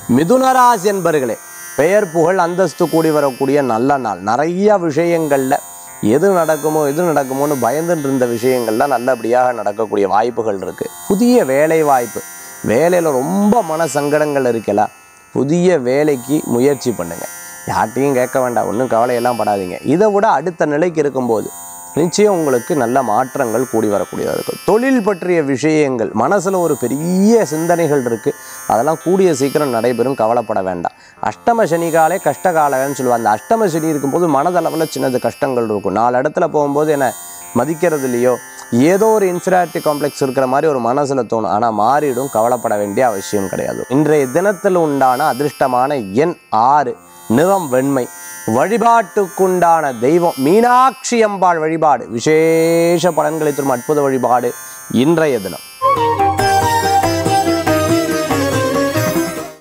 மிதுனராசி என்பர்களே பெயர் புகழ் அந்தஸ்து கூடி வரக்கூடிய நல்ல நாள் நிறைய விஷயங்களில் எது நடக்குமோ எது நடக்குமோன்னு பயந்துட்டு இருந்த விஷயங்கள்லாம் நல்லபடியாக நடக்கக்கூடிய வாய்ப்புகள் இருக்குது புதிய வேலை வாய்ப்பு வேலையில் ரொம்ப மன சங்கடங்கள் இருக்கலாம் புதிய வேலைக்கு முயற்சி பண்ணுங்கள் யார்ட்டையும் கேட்க வேண்டாம் ஒன்றும் கவலையெல்லாம் படாதீங்க இதை விட அடுத்த நிலைக்கு இருக்கும்போது நிச்சயம் உங்களுக்கு நல்ல மாற்றங்கள் கூடி வரக்கூடியதாக இருக்கும் தொழில் பற்றிய விஷயங்கள் மனசில் ஒரு பெரிய சிந்தனைகள் இருக்குது அதெல்லாம் கூடிய சீக்கிரம் நடைபெறும் கவலைப்பட வேண்டாம் அஷ்டம சனிகாலே கஷ்டகாலன்னு சொல்லுவாங்க அந்த அஷ்டம சனி இருக்கும்போது மனதளவில் சின்னது கஷ்டங்கள் இருக்கும் நாலு இடத்துல போகும்போது என்ன மதிக்கிறது இல்லையோ ஏதோ ஒரு இன்ஃபீரியாரிட்டி காம்ப்ளெக்ஸ் இருக்கிற மாதிரி ஒரு மனசில் தோணும் ஆனால் மாறிடும் கவலைப்பட வேண்டிய அவசியம் கிடையாது இன்றைய தினத்தில் உண்டான அதிர்ஷ்டமான எண் ஆறு நிறம் வெண்மை வழிபாட்டுக்குண்டான தெய்வம் மீனாட்சி அம்பாள் வழிபாடு விசேஷ பலன்களை தரும் அற்புத வழிபாடு இன்றைய தினம்